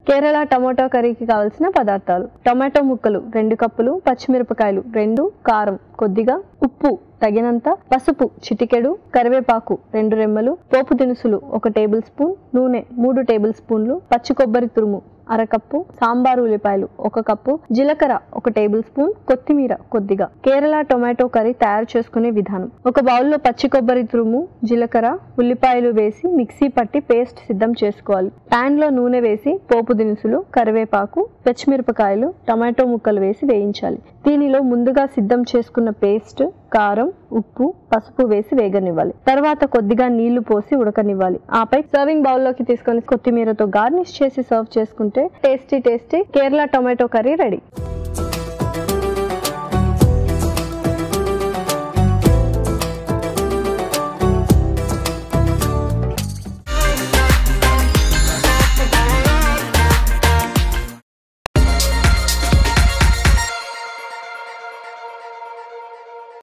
Kerala tomato కర్రీకి కావలసిన పదార్థాలు టమాటో ముక్కలు రెండు కప్పులు పచ్చిమిరపకాయలు రెండు కారం కొద్దిగా ఉప్పు తగినంత పసుపు చిటికెడు కరివేపాకు రెండు రెమ్మలు పోపు దినుసులు ఒక టేబుల్ స్పూన్ నూనె మూడు టేబుల్ స్పూన్లు పచ్చి కొబ్బరి తురుము అరకప్పు సాంబారు ఉల్లిపాయలు ఒక కప్పు జీలకర్ర ఒక టేబుల్ స్పూన్ కొత్తిమీర కొద్దిగా కేరళ టొమాటో కర్రీ తయారు చేసుకునే విధానం ఒక బౌల్లో పచ్చి కొబ్బరి తురుము జీలకర్ర ఉల్లిపాయలు వేసి మిక్సీ పట్టి పేస్ట్ సిద్ధం చేసుకోవాలి పాన్ లో నూనె వేసి పోపు దినుసులు కరివేపాకు పచ్చిమిరపకాయలు టమాటో ముక్కలు వేసి వేయించాలి దీనిలో ముందుగా సిద్ధం చేసుకున్న పేస్ట్ కారం ఉప్పు పసుపు వేసి వేగనివ్వాలి తర్వాత కొద్దిగా నీళ్లు పోసి ఉడకనివ్వాలి ఆపై సర్వింగ్ బౌల్లోకి తీసుకొని కొత్తిమీరతో గార్నిష్ చేసి సర్వ్ చేసుకుంటే tasty tasty Kerala tomato curry ready